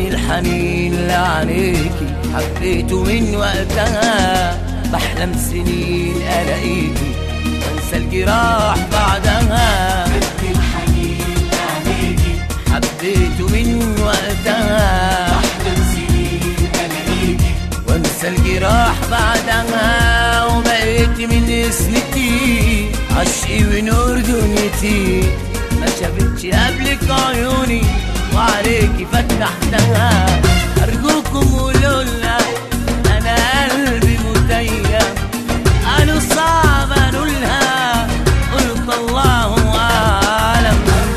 الحنين لعليكي حبيته من وقتها بحلم سنين الاقيكي وانسى الجراح بعدها خدني الحنين عليكي حبيته من وقتها أحلم سنين ألاقيكي وانسى الجراح بعدها وبقيت من اسمتي عشقي ونور دنيتي ما شافتش قبلك عيوني وعليكي فتحتها ارجوكم قولوا لها انا قلبي متيم قالوا صعب انولها قلت الله اعلم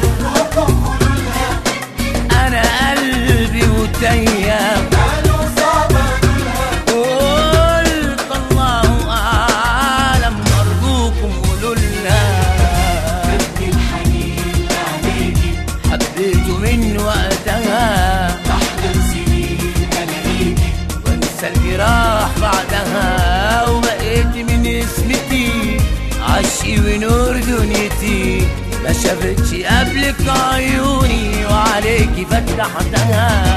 انا قلبي متيم قالوا صعب قلت الله أعلم أرجوكم قولوا لها خدني الحنين عليكي حبيته من وقتها أحلم سنين ألاقيكي وانسى الجراح بعدها وبقيت من اسمتي عشقي ونور دنيتي ما شافتش قبلك عيوني وعليكي فتحتها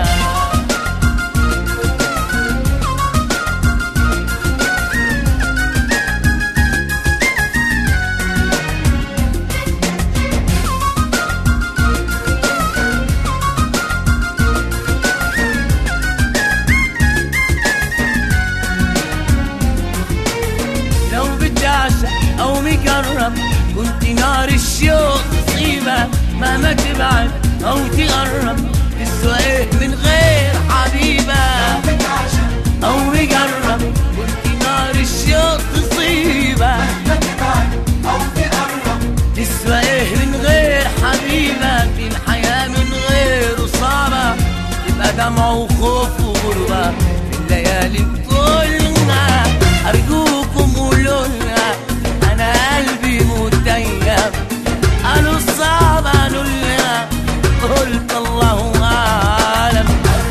لو بدي اعشق او مجرب كنت نار الشوق تصيبك مهما تبعد او تقرب تسوى من غير حبيبه بتعشق او مجرب كنت نار الشوق تصيبك تبعد أو تقرب تسوى ايه من غير حبيبك في الحياة من غيره صعبة تبقى دمع وخوف وغربة في الليالي بطولنا أرجوكم قولوا لنا أنا قلبي متيم قالوا صعب قالوا لنا قلت الله أعلم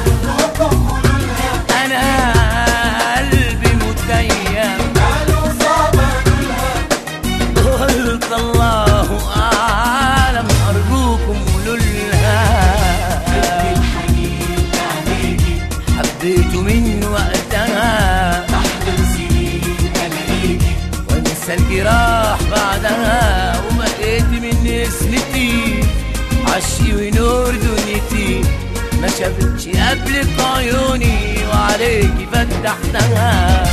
أنا قلبي متيم قالوا صعب قلت الله أعلم أرجوكم قولوا لها الحنين عليكي حبيته من وقتها أحلم سنين ألاقيكي وانسى الجراح بعدها وبقيت من اسمتي عشي ونور دنيتي ما شافتش قبلك عيوني وعليكي فتحتها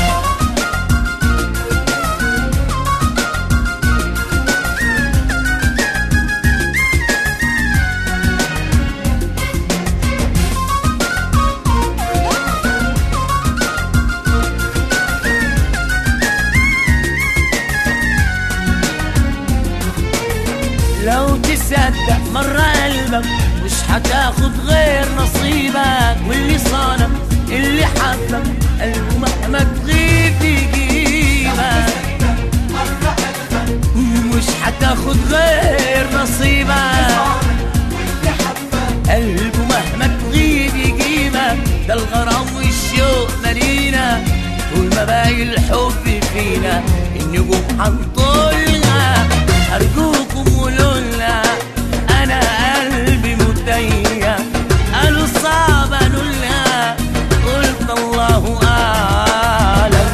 لو تصدق مرة قلبك مش هتاخد غير نصيبك واللي صانك اللي حبك قلبه مهما تغيب يجيبك مرة قلبك مش هتاخد غير نصيبك واللي حبك قلبه مهما تغيب يجيبك ده الغرام والشوق مالينا طول ما باقي الحب فينا النجوم هنطولنا أرجوكم قولوا لنا أنا قلبي متيم قالوا صعب قالوا لنا قلت الله أعلم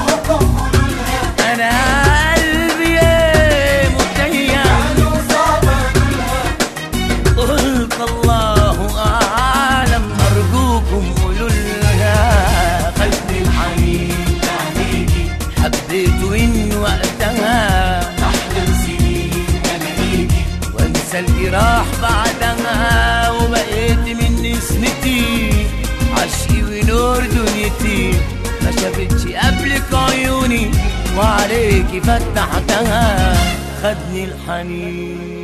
أنا قلبي متيم قالوا صعب قلت الله أعلم أرجوكم قولوا لها خلني الحنين عليكي حبيته من وقتها أحلم سنين ألاقيكي وانسى الجراح بعدها وبقيت من اسمتي عشقي ونور دنيتي ما شافتش قبلك عيوني وعليكي فتحتها خدني الحنين